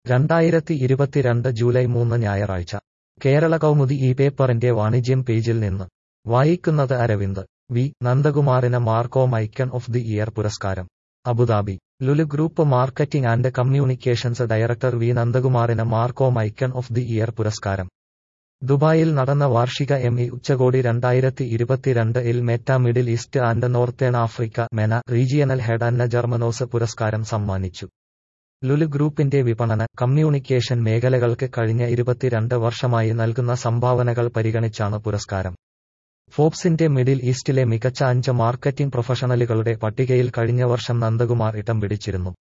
രണ്ടായിരത്തി ഇരുപത്തിരണ്ട് ജൂലൈ മൂന്ന് ഞായറാഴ്ച കേരള കൗമുദി ഈ പേപ്പറിന്റെ വാണിജ്യം പേജിൽ നിന്ന് വായിക്കുന്നത് അരവിന്ദ് വി നന്ദകുമാറിന് Marcom icon of the year പുരസ്കാരം Abu Dhabi Lulu group marketing and communications director V നന്ദകുമാറിന് Marcom icon of the year പുരസ്കാരം ദുബായിൽ നടന്ന വാർഷിക എം ഇ ഉച്ചകോടി രണ്ടായിരത്തി ഇരുപത്തിരണ്ട് ഇൽ Meta Middle East and Northern Africa MENA regional head Anna Germanos പുരസ്കാരം സമ്മാനിച്ചു ലുലു ഗ്രൂപ്പിന്റെ വിപണന കമ്മ്യൂണിക്കേഷൻ മേഖലകൾക്ക് കഴിഞ്ഞ ഇരുപത്തിരണ്ട് വർഷമായി നൽകുന്ന സംഭാവനകൾ പരിഗണിച്ചാണ് പുരസ്കാരം ഫോബ്സിന്റെ മിഡിൽ ഈസ്റ്റിലെ മികച്ച അഞ്ച് മാർക്കറ്റിംഗ് പ്രൊഫഷണലുകളുടെ പട്ടികയിൽ കഴിഞ്ഞ വർഷം നന്ദകുമാർ ഇടം പിടിച്ചിരുന്നു